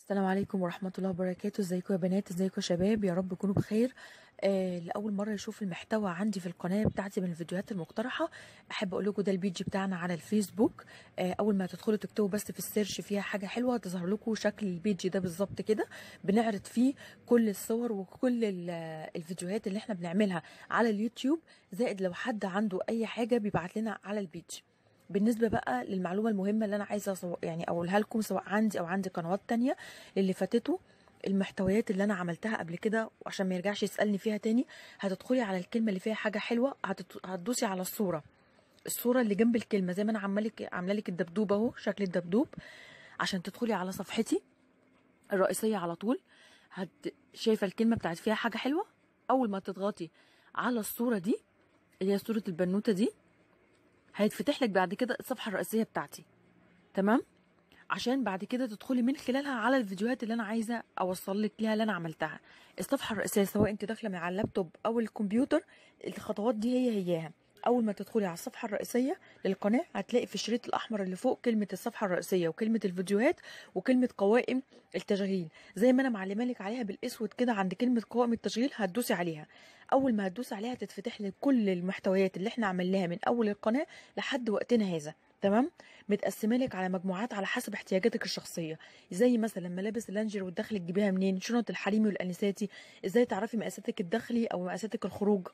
السلام عليكم ورحمة الله وبركاته ازيكم يا بنات ازيكم يا شباب يا رب تكونوا بخير آه لأول مرة يشوف المحتوى عندي في القناة بتاعتي من الفيديوهات المقترحة أحب أقول لكم ده البيج بتاعنا على الفيسبوك آه أول ما تدخلوا تكتبوا بس في السيرش فيها حاجة حلوة تظهر لكم شكل البيج ده بالظبط كده بنعرض فيه كل الصور وكل ال- الفيديوهات اللي احنا بنعملها على اليوتيوب زائد لو حد عنده أي حاجة بيبعت لنا على البيج بالنسبة بقى للمعلومة المهمة اللي أنا عايزة أصو... يعني أقولها لكم سواء عندي أو عندي قنوات تانية اللي فاتته المحتويات اللي أنا عملتها قبل كده وعشان ما يرجعش يسألني فيها تاني هتدخلي على الكلمة اللي فيها حاجة حلوة هتت... هتدوسي على الصورة الصورة اللي جنب الكلمة زي ما أنا عمالك عاملة لك الدبدوب أهو شكل الدبدوب عشان تدخلي على صفحتي الرئيسية على طول هت... شايفة الكلمة بتاعت فيها حاجة حلوة أول ما تضغطي على الصورة دي اللي هي صورة البنوتة دي هيتفتح لك بعد كده الصفحه الرئيسيه بتاعتي تمام عشان بعد كده تدخلي من خلالها على الفيديوهات اللي انا عايزه اوصل لك ليها اللي انا عملتها الصفحه الرئيسيه سواء انت داخله من على اللابتوب او الكمبيوتر الخطوات دي هي هياها اول ما تدخلي على الصفحه الرئيسيه للقناه هتلاقي في الشريط الاحمر اللي فوق كلمه الصفحه الرئيسيه وكلمه الفيديوهات وكلمه قوائم التشغيل زي ما انا معلمه لك عليها بالاسود كده عند كلمه قوائم التشغيل هتدوسي عليها اول ما هتدوسي عليها تتفتح لك كل المحتويات اللي احنا عملناها من اول القناه لحد وقتنا هذا تمام متقسمه لك على مجموعات على حسب احتياجاتك الشخصيه زي مثلا ملابس اللانجر والداخل تجيبيها منين شنط الحريمي والانساتي ازاي تعرفي مقاساتك الداخلي او مقاساتك الخروج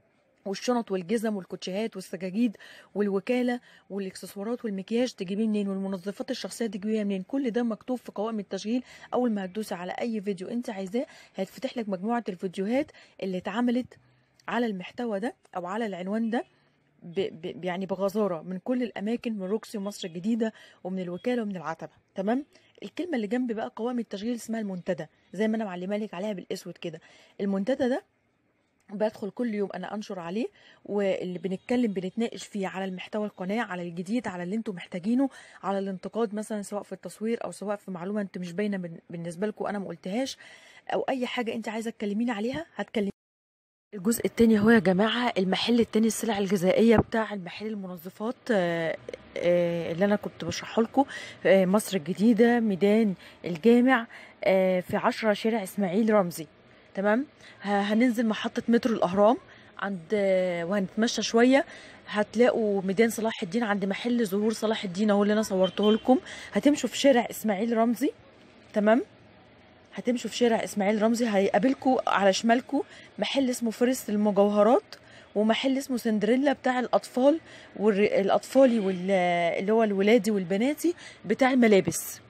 والشنط والجزم والكوتشيهات والسجاجيد والوكاله والاكسسوارات والمكياج تجيبيه منين والمنظفات الشخصيه تجيبيها منين كل ده مكتوب في قوائم التشغيل اول ما هتدوسي على اي فيديو انت عايزاه هيتفتح لك مجموعه الفيديوهات اللي اتعملت على المحتوى ده او على العنوان ده ب ب يعني بغزاره من كل الاماكن من روكسي ومصر الجديده ومن الوكاله ومن العتبه تمام الكلمه اللي جنب بقى قوائم التشغيل اسمها المنتدى زي ما انا معلمه لك عليها بالاسود كده المنتدى ده بدخل كل يوم انا انشر عليه واللي بنتكلم بنتناقش فيه على المحتوى القناه على الجديد على اللي انتم محتاجينه على الانتقاد مثلا سواء في التصوير او سواء في معلومه انت مش باينه بن- بالنسبه لكم انا ما قلتهاش او اي حاجه انت عايزه تكلميني عليها هتكلمي الجزء التاني هو يا جماعة المحل التاني السلع الغذائية بتاع المحل المنظفات آه، آه، اللي أنا كنت بشرحه لكم آه، مصر الجديدة ميدان الجامع آه، في عشرة شارع إسماعيل رمزي تمام ه- هننزل محطة مترو الأهرام عند آه، وهنتمشى شوية هتلاقوا ميدان صلاح الدين عند محل ظهور صلاح الدين اهو اللي انا صورته لكم هتمشوا في شارع اسماعيل رمزي تمام هتمشوا في شارع اسماعيل رمزي هيقابلكوا على شمالكوا محل اسمه فارس المجوهرات ومحل اسمه سندريلا بتاع الاطفال والاطفالي واللي هو الولادي والبناتي بتاع الملابس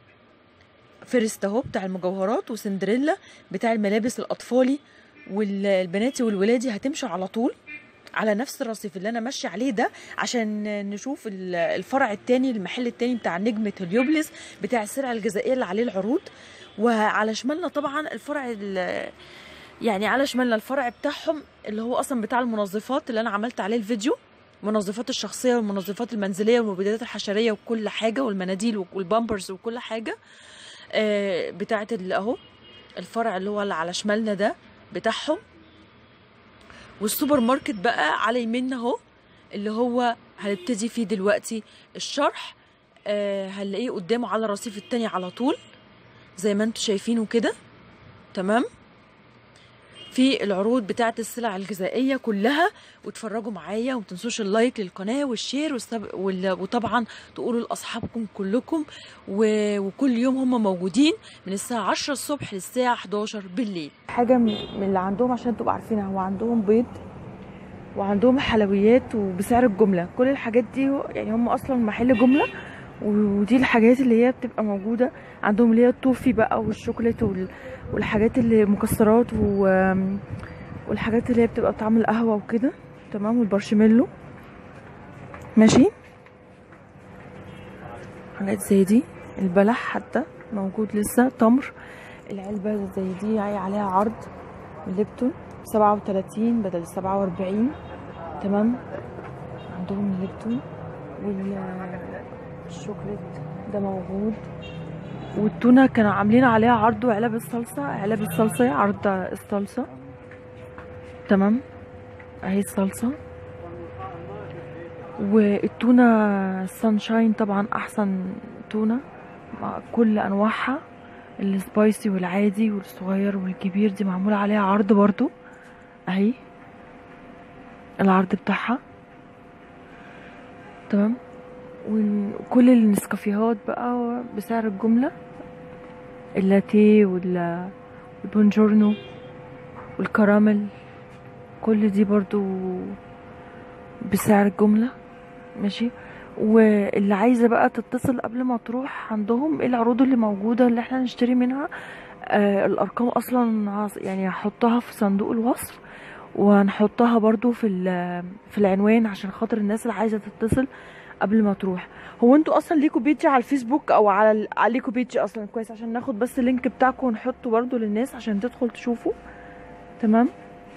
فيرست اهو بتاع المجوهرات وسندريلا بتاع الملابس الاطفالي والبناتي والولادي هتمشوا على طول على نفس الرصيف اللي انا ماشيه عليه ده عشان نشوف ال- الفرع التاني المحل التاني بتاع نجمه هليوبلس بتاع السلع الغذائيه اللي عليه العروض وعلى شمالنا طبعا الفرع ال- يعني على شمالنا الفرع بتاعهم اللي هو اصلا بتاع المنظفات اللي انا عملت عليه الفيديو المنظفات الشخصيه والمنظفات المنزليه والمبيدات الحشريه وكل حاجه والمناديل والبامبرز وكل حاجه آه، بتاعت ال- اهو الفرع اللي هو اللي على شمالنا ده بتاعهم والسوبر ماركت بقى على يميننا اهو اللي هو هنبتدي فيه دلوقتي الشرح آه هنلاقيه قدامه على الرصيف التاني على طول زي ما انتم شايفينه كده تمام في العروض بتاعه السلع الغذائيه كلها وتفرجوا معايا وما تنسوش اللايك للقناه والشير والسب... وال... وطبعا تقولوا لاصحابكم كلكم و... وكل يوم هم موجودين من الساعه 10 الصبح للساعه 11 بالليل حاجه من اللي عندهم عشان تبقوا عارفينها هو عندهم بيض وعندهم حلويات وبسعر الجمله كل الحاجات دي يعني هم اصلا محل جمله ودي الحاجات اللي هي بتبقى موجوده عندهم اللي هي التوفي بقى والشوكولات وال... والحاجات اللي مكسرات و... والحاجات اللي هي بتبقى بطعم القهوه وكده تمام والبارشميلو ماشي حاجات زي دي البلح حتى موجود لسه تمر العلبة زي دي هي عليها عرض ليبتون سبعة وتلاتين بدل سبعة وأربعين تمام عندهم الليبتون والشوكليت ده موجود والتونة كانوا عاملين عليها عرض وعلب الصلصة علب الصلصة عرض الصلصة تمام اهي الصلصة والتونة سانشاين طبعا احسن تونة مع كل انواعها السبايسي والعادي والصغير والكبير دي معمول عليها عرض برضو اهي العرض بتاعها تمام وكل النسكافيهات بقى بسعر الجملة اللاتيه وال- والبونجورنو والكراميل كل دي برضو بسعر الجملة ماشي واللي عايزة بقى تتصل قبل ما تروح عندهم ايه العروض اللي موجودة اللي احنا نشتري منها آه الارقام اصلا عاص- يعني هحطها في صندوق الوصف وهنحطها برضو في ال- في العنوان عشان خاطر الناس اللي عايزة تتصل قبل ما تروح هو انتوا اصلا ليكوا بيج على الفيسبوك او على ال- على- ليكوا بيج اصلا كويس عشان ناخد بس اللينك بتاعكم ونحطه برضو للناس عشان تدخل تشوفه تمام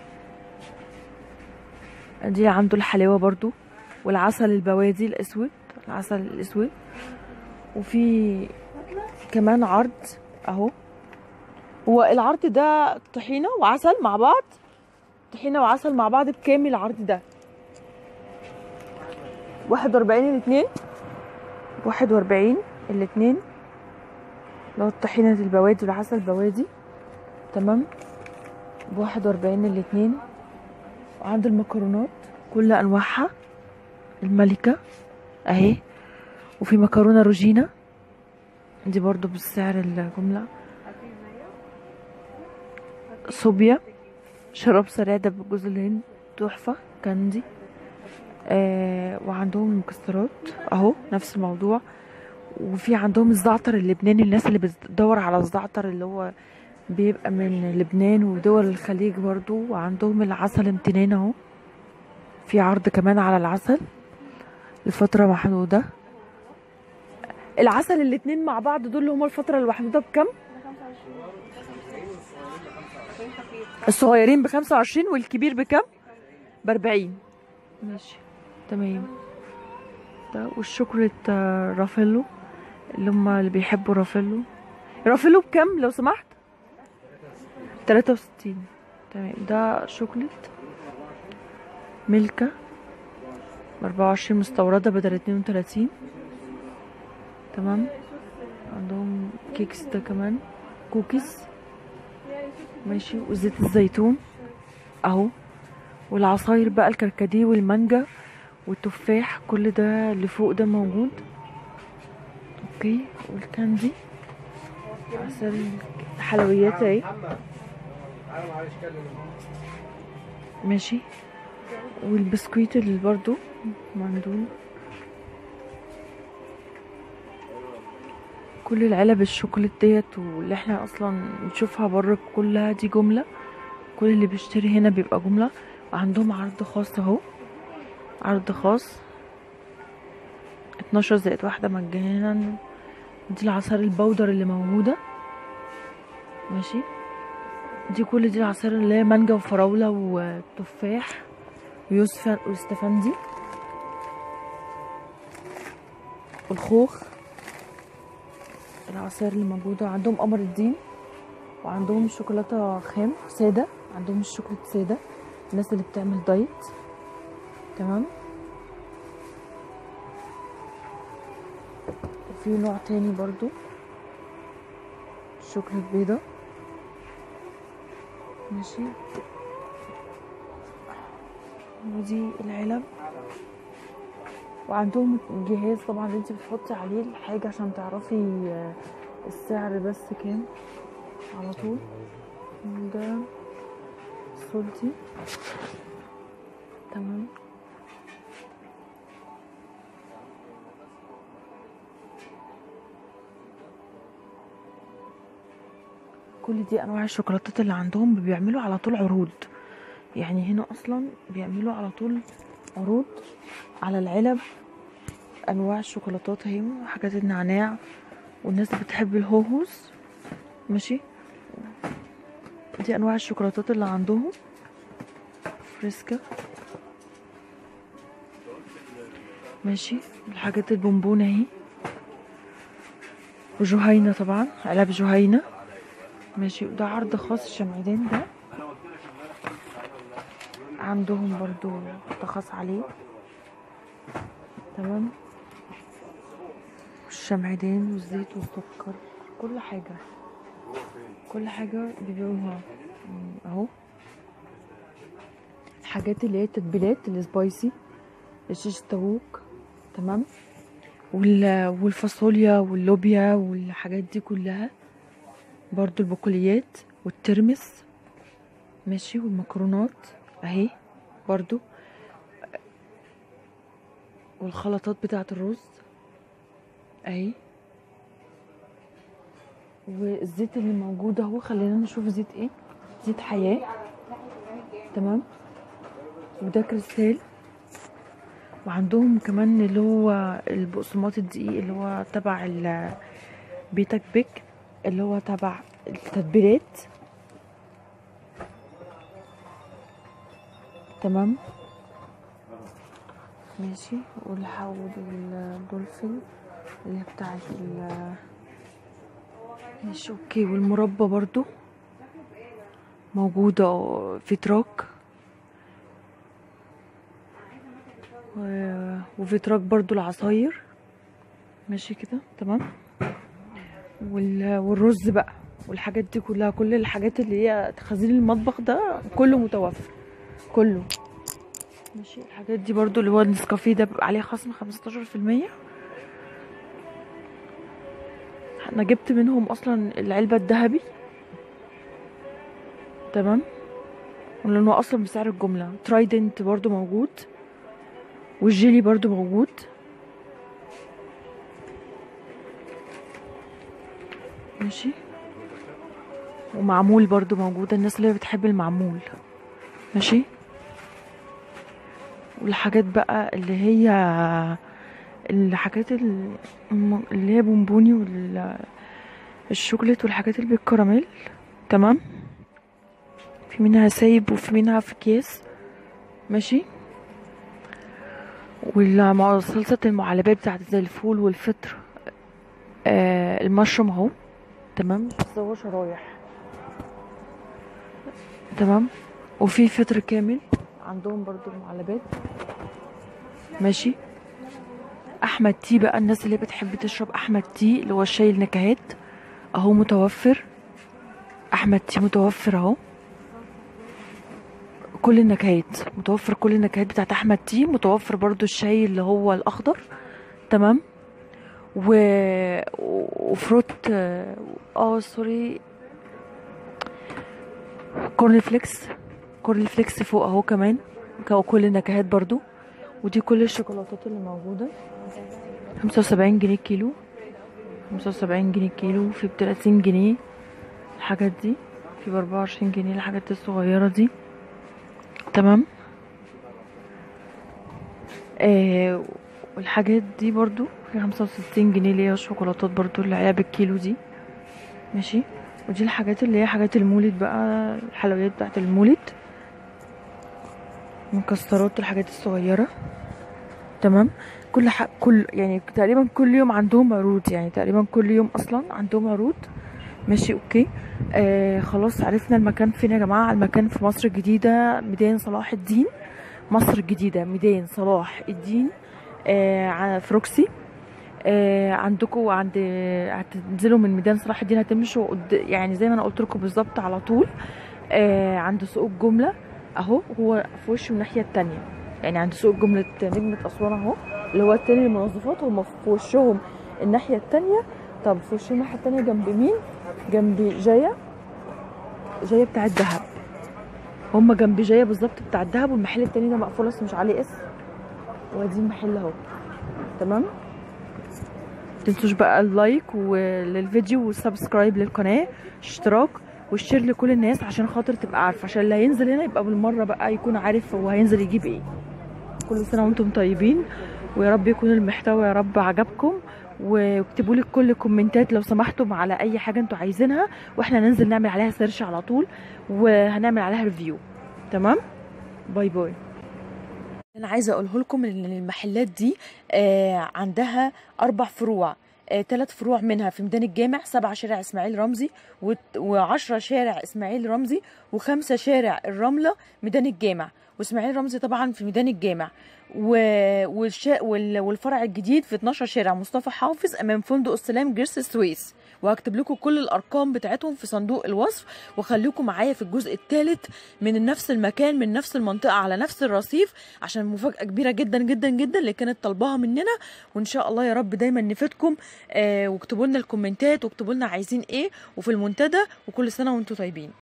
دي عنده الحلاوة برضو والعسل البوادي الاسود العسل الاسود وفي كمان عرض اهو هو العرض ده طحينة وعسل مع بعض طحينة وعسل مع بعض بكام العرض ده واحد واربعين الاتنين واحد واربعين الاتنين اللي هو الطحينة البوادي والعسل البوادي تمام بواحد واربعين الاتنين وعند المكرونات كل انواعها الملكة اهي وفي مكرونة روجينا دي برضو بالسعر الجملة صوبيا شراب سريع ده بجوز الهند تحفة كاندي آه وعندهم المكسرات اهو نفس الموضوع وفي عندهم الزعتر اللبناني الناس اللي بتدور على الزعتر اللي هو بيبقى من لبنان ودول الخليج برضو وعندهم العسل امتنان اهو في عرض كمان على العسل لفترة محدودة العسل الاتنين مع بعض دول اللي هما الفترة المحدودة بكم؟ الصغيرين بخمسة وعشرين والكبير بكم؟ بأربعين ماشي تمام ده والشوكولات آه، رافيلو اللي هما اللي بيحبوا رافيلو رافيلو بكم لو سمحت؟ تلاتة وستين تمام ده شوكولات ميلكا أربعة وعشرين مستوردة بدل اتنين وتلاتين تمام عندهم كيكس ده كمان كوكيز ماشي وزيت الزيتون اهو والعصاير بقى الكركديه والمانجا والتفاح كل ده اللي فوق ده موجود اوكي والكاندي عسل حلويات اهي ماشي والبسكويت اللي برضو معندول كل العلب الشوكولات ديت واللي احنا اصلا نشوفها بره كلها دي جملة كل اللي بيشتري هنا بيبقى جملة وعندهم عرض خاص اهو عرض خاص اتناشر زائد واحدة مجانا دي العصائر البودر اللي موجودة ماشي دي كل دي العصائر اللي هي مانجا وفراولة وتفاح ويوسف ويستفندي والخوخ العصائر اللي موجودة عندهم قمر الدين وعندهم الشوكولاتة خام سادة عندهم الشوكولاتة سادة الناس اللي بتعمل دايت تمام وفي نوع تاني برضو شوكولاتة بيضة ماشي ودي العلب وعندهم جهاز طبعا اللي انت بتحطي عليه الحاجة عشان تعرفي آه، السعر بس كام على طول ده سولتي تمام كل دي انواع الشوكولاتات اللي عندهم بيعملوا على طول عروض يعني هنا اصلا بيعملوا على طول عروض على العلب انواع الشوكولاتات اهي وحاجات النعناع والناس اللي بتحب الهوهوز ماشي دي انواع الشوكولاتات اللي عندهم فريسكا ماشي الحاجات البونبون اهي وجهينة طبعا علب جهينة ماشي وده عرض خاص الشمعدان ده عندهم برضو تخص عليه تمام الشمعدان والزيت والسكر كل حاجة كل حاجة بيبيعوها اهو الحاجات اللي هي التتبيلات السبايسي الشيش الطاووق تمام وال... والفاصوليا واللوبيا والحاجات دي كلها برضو البقوليات والترمس ماشي والمكرونات اهي برضو والخلطات بتاعة الرز اهي والزيت اللي موجود اهو خلينا نشوف زيت ايه زيت حياة تمام وده كريستال وعندهم كمان اللي هو البقسماط الدقيق اللي هو تبع ال- بيتك بيك اللي هو تبع التتبيلات تمام ماشي والحوض والدولفين اللي هي بتاعت ال ماشي اوكي والمربى برضو موجودة في تراك و- وفي تراك برضو العصاير ماشي كده تمام وال... والرز بقى والحاجات دي كلها كل الحاجات اللي هي خزين المطبخ ده كله متوفر كله ماشي الحاجات دي برضو اللي هو النسكافيه ده بيبقى عليه خصم 15% انا جبت منهم اصلا العلبة الذهبي تمام لانه اصلا بسعر الجملة ترايدنت برضو موجود والجيلي برضو موجود ماشي ومعمول برضو موجودة الناس اللي بتحب المعمول ماشي والحاجات بقى اللي هي الحاجات ال- الم- اللي هي بونبوني والشوكولات والحاجات اللي بالكراميل تمام في منها سايب وفي منها في اكياس ماشي والصلصة المعلبات بتاعت زي الفول والفطر آه المشروم اهو تمام بس هو شرايح تمام وفي فطر كامل عندهم برضو المعلبات ماشي احمد تي بقى الناس اللي بتحب تشرب احمد تي اللي هو الشاي النكهات اهو متوفر احمد تي متوفر اهو كل النكهات متوفر كل النكهات بتاعت احمد تي متوفر برضو الشاي اللي هو الاخضر تمام و... وفروت اه آه، سوري كورن فليكس كورن فليكس فوق اهو كمان كو- كل النكهات برضو ودي كل الشوكولاتات اللي موجودة خمسة وسبعين جنيه كيلو خمسة وسبعين جنيه كيلو في بتلاتين جنيه الحاجات دي في بأربعة وعشرين جنيه الحاجات الصغيرة دي تمام آه والحاجات دي برضو في خمسة وستين جنيه اللي هي الشوكولاتات برضو اللي عليها بالكيلو دي ماشي ودي الحاجات اللي هي حاجات المولد بقى الحلويات بتاعت المولد مكسرات الحاجات الصغيرة تمام كل ح... كل يعني تقريبا كل يوم عندهم عروض يعني تقريبا كل يوم اصلا عندهم عروض ماشي اوكي آه خلاص عرفنا المكان فين يا جماعة المكان في مصر الجديدة ميدان صلاح الدين مصر الجديدة ميدان صلاح الدين آه ع- في روكسي آه عندكم عند هتنزلوا من ميدان صلاح الدين هتمشوا قد... يعني زي ما انا قلت لكم بالظبط على طول آه عند سوق الجملة اهو هو في وشه الناحية التانية يعني عند سوق جملة نجمة أسوان اهو اللي هو التاني المنظفات هم في وشهم الناحية التانية طب في وش الناحية التانية جنب مين؟ جنب جاية جاية بتاع الدهب هما جنب جاية بالظبط بتاع الدهب والمحل التاني ده مقفول بس مش عليه اسم وادي المحل اهو تمام متنسوش بقى اللايك للفيديو والسبسكرايب للقناة اشتراك والشير لكل الناس عشان خاطر تبقى عارفة عشان اللي هينزل هنا يبقى بالمرة بقى يكون عارف هو هينزل يجيب ايه كل سنة وانتم طيبين ويا رب يكون المحتوى يا رب عجبكم واكتبوا لي كل كومنتات لو سمحتم على اي حاجة انتوا عايزينها واحنا ننزل نعمل عليها سيرش على طول وهنعمل عليها ريفيو تمام باي باي انا عايزه اقوله لكم ان المحلات دي آه عندها اربع فروع آه ثلاث فروع منها في ميدان الجامع سبعة شارع اسماعيل رمزي وت- وعشرة شارع اسماعيل رمزي وخمسة شارع الرملة ميدان الجامع واسماعيل رمزي طبعا في ميدان الجامع و... والشا... وال... والفرع الجديد في 12 شارع مصطفى حافظ امام فندق السلام جرس السويس وهكتب لكم كل الارقام بتاعتهم في صندوق الوصف وخليكم معايا في الجزء الثالث من نفس المكان من نفس المنطقه على نفس الرصيف عشان مفاجاه كبيره جدا جدا جدا اللي كانت طالباها مننا وان شاء الله يا رب دايما نفيدكم آه واكتبوا لنا الكومنتات واكتبوا لنا عايزين ايه وفي المنتدى وكل سنه وانتم طيبين